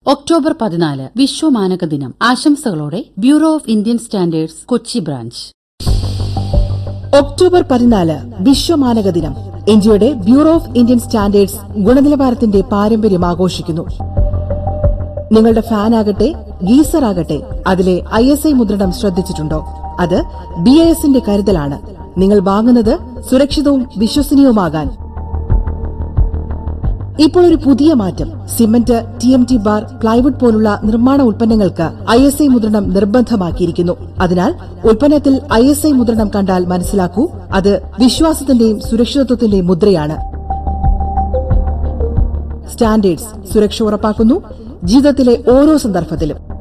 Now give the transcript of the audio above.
October പതിനാല് വിശ്വമാനക ദിനം ആശംസകളോടെ bureau of Indian standards Kochi branch October പതിനാല് വിശ്വമാനക ദിനം ഇന്ത്യയുടെ ബ്യൂറോ ഓഫ് ഇന്ത്യൻ സ്റ്റാൻഡേർഡ്സ് ഗുണനിലവാരത്തിന്റെ പാരമ്പര്യം ആഘോഷിക്കുന്നു നിങ്ങളുടെ ഫാൻ ആകട്ടെ ഗീസർ ആകട്ടെ അതിലെ ഐ എസ് ഐ മുദ്രണം ശ്രദ്ധിച്ചിട്ടുണ്ടോ അത് ബി ഐ എസിന്റെ കരുതലാണ് നിങ്ങൾ വാങ്ങുന്നത് സുരക്ഷിതവും വിശ്വസനീയവുമാകാൻ ഇപ്പോൾ ഒരു പുതിയ മാറ്റം cement T M T bar plywood പോലുള്ള നിർമ്മാണ ഉൽപ്പന്നങ്ങൾക്ക് ഐ എസ് ഐ മുദ്രണം നിർബന്ധമാക്കിയിരിക്കുന്നു അതിനാൽ ഉൽപ്പന്നത്തിൽ ഐ എസ് ഐ മുദ്രണം കണ്ടാൽ മനസ്സിലാക്കൂ അത് വിശ്വാസത്തിന്റെയും സുരക്ഷിതത്വത്തിന്റെയും മുദ്രയാണ് സ്റ്റാൻഡേർഡ്സ് സുരക്ഷ ഉറപ്പാക്കുന്നു ജീവിതത്തിലെ ഓരോ സന്ദർഭത്തിലും